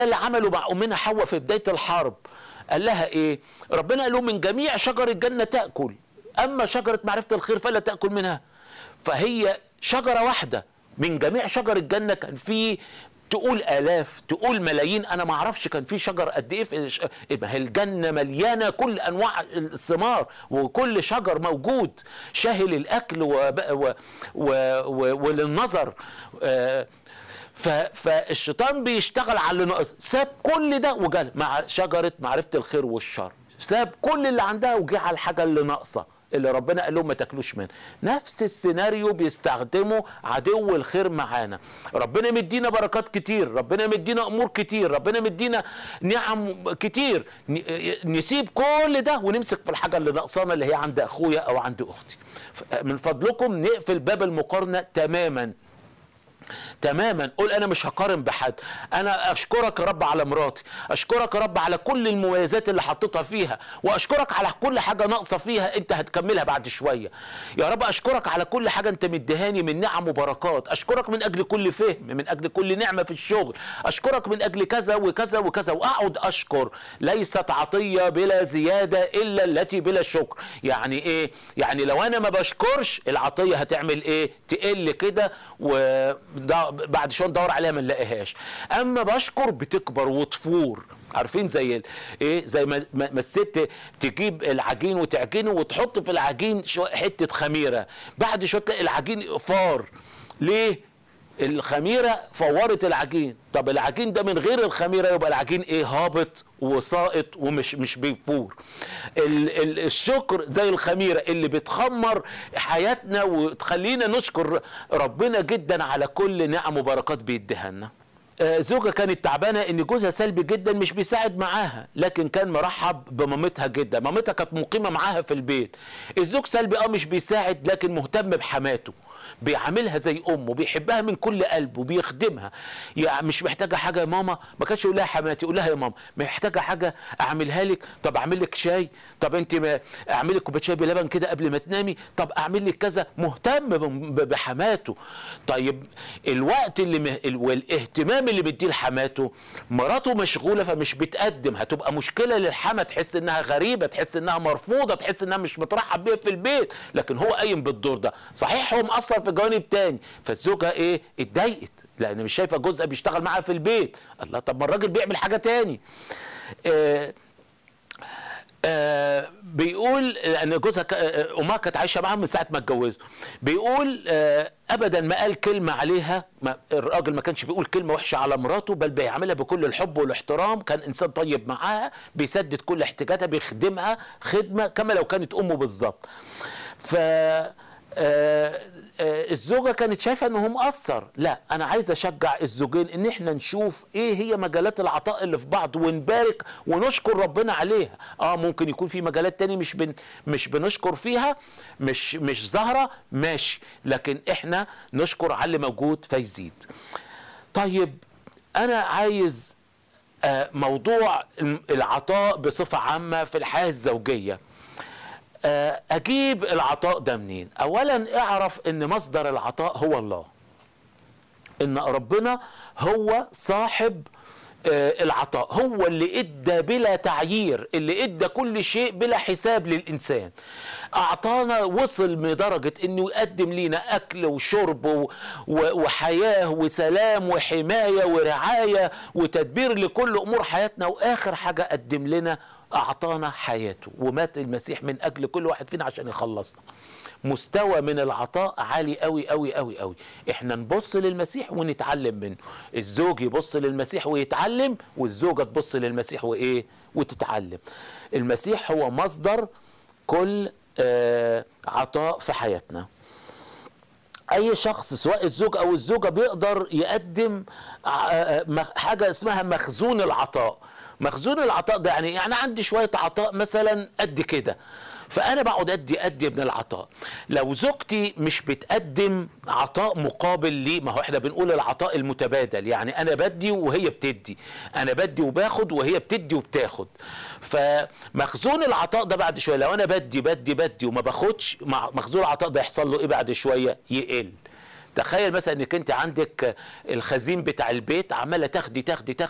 اللي عمله مع امنا حواء في بدايه الحرب قال لها ايه ربنا قال له من جميع شجر الجنه تاكل اما شجره معرفه الخير فلا تاكل منها فهي شجره واحده من جميع شجر الجنه كان في تقول الاف تقول ملايين انا ما اعرفش كان في شجر قد ايه في الش... ما هي الجنه مليانه كل انواع الثمار وكل شجر موجود شاهل الاكل و... و... و... و... وللنظر آه ف... فالشيطان بيشتغل على اللي ناقص ساب كل ده وجال مع شجره معرفه الخير والشر ساب كل اللي عندها وجه على الحاجه اللي ناقصه اللي ربنا قال لهم ما تاكلوش منها نفس السيناريو بيستخدمه عدو الخير معانا ربنا مدينا بركات كتير ربنا مدينا امور كتير ربنا مدينا نعم كتير نسيب كل ده ونمسك في الحاجه اللي ناقصانا اللي هي عند اخويا او عند اختي من فضلكم نقفل باب المقارنه تماما تماما قول انا مش هقارن بحد انا اشكرك يا رب على مراتي اشكرك يا رب على كل المميزات اللي حطيتها فيها واشكرك على كل حاجه ناقصه فيها انت هتكملها بعد شويه يا رب اشكرك على كل حاجه انت مديهاني من نعم وبركات اشكرك من اجل كل فهم من اجل كل نعمه في الشغل اشكرك من اجل كذا وكذا وكذا واقعد اشكر ليست عطيه بلا زياده الا التي بلا شكر يعني ايه يعني لو انا ما بشكرش العطيه هتعمل ايه تقل كده و بعد شويه ندور عليها ما نلاقيهاش اما بشكر بتكبر وتفور عارفين زي ال... ايه زي ما, ما الست تجيب العجين وتعجنه وتحط في العجين شو... حته خميره بعد شويه تلاقي العجين فار ليه الخميره فورت العجين طب العجين ده من غير الخميره يبقى العجين ايه هابط وساقط ومش مش بيفور ال ال الشكر زي الخميره اللي بتخمر حياتنا وتخلينا نشكر ربنا جدا على كل نعم وبركات بيديها لنا زوجة كانت تعبانة ان جوزها سلبي جدا مش بيساعد معاها لكن كان مرحب بمامتها جدا مامتها كانت مقيمة معاها في البيت الزوج سلبي اه مش بيساعد لكن مهتم بحماته بيعاملها زي امه بيحبها من كل قلبه بيخدمها يعني مش محتاجه حاجه يا ماما ما كانش يقول لها حماتي يقول لها يا ماما محتاجه حاجه اعملها لك طب اعمل لك شاي طب انت ما اعمل لك كوبايه شاي بلبن كده قبل ما تنامي طب اعمل لك كذا مهتم بحماته طيب الوقت اللي مه... والاهتمام اللي بيديه لحماته مراته مشغوله فمش بتقدم هتبقى مشكله للحما تحس انها غريبه تحس انها مرفوضه تحس انها مش مترحب بيها في البيت لكن هو قايم بالدور ده صحيح هو مقصر في جوانب تاني فالزوجه ايه اتضايقت لان مش شايفه جوزها بيشتغل معاها في البيت الله طب ما الراجل بيعمل حاجه تاني آه آه بيقول ان جوزها امها كانت عايشه معاها من ساعه ما اتجوزوا بيقول آه ابدا ما قال كلمه عليها ما الراجل ما كانش بيقول كلمه وحشه على مراته بل بيعملها بكل الحب والاحترام كان انسان طيب معاها بيسدد كل احتياجاتها بيخدمها خدمه كما لو كانت امه بالظبط ف آه الزوجة كانت شايفة انه مقصر لا انا عايز اشجع الزوجين ان احنا نشوف ايه هي مجالات العطاء اللي في بعض ونبارك ونشكر ربنا عليها اه ممكن يكون في مجالات تاني مش بن مش بنشكر فيها مش مش ظاهرة ماشي لكن احنا نشكر على اللي موجود فيزيد طيب انا عايز آه موضوع العطاء بصفة عامة في الحياة الزوجية اجيب العطاء ده منين اولا اعرف ان مصدر العطاء هو الله ان ربنا هو صاحب العطاء هو اللي ادى بلا تعيير اللي ادى كل شيء بلا حساب للانسان اعطانا وصل لدرجه انه يقدم لنا اكل وشرب وحياه وسلام وحمايه ورعايه وتدبير لكل امور حياتنا واخر حاجه قدم لنا اعطانا حياته ومات المسيح من اجل كل واحد فينا عشان يخلصنا مستوى من العطاء عالي قوي قوي قوي قوي احنا نبص للمسيح ونتعلم منه الزوج يبص للمسيح ويتعلم والزوجة تبص للمسيح وايه وتتعلم المسيح هو مصدر كل آه عطاء في حياتنا اي شخص سواء الزوج او الزوجه بيقدر يقدم حاجه اسمها مخزون العطاء مخزون العطاء ده يعني يعني عندي شويه عطاء مثلا قد كده فانا بقعد ادي ادي من العطاء لو زوجتي مش بتقدم عطاء مقابل لي ما هو احنا بنقول العطاء المتبادل يعني انا بدي وهي بتدي انا بدي وباخد وهي بتدي وبتاخد فمخزون العطاء ده بعد شويه لو انا بدي بدي بدي وما باخدش مخزون العطاء ده يحصل له ايه بعد شويه يقل تخيل مثلا انك انت عندك الخزين بتاع البيت عماله تاخدي تاخدي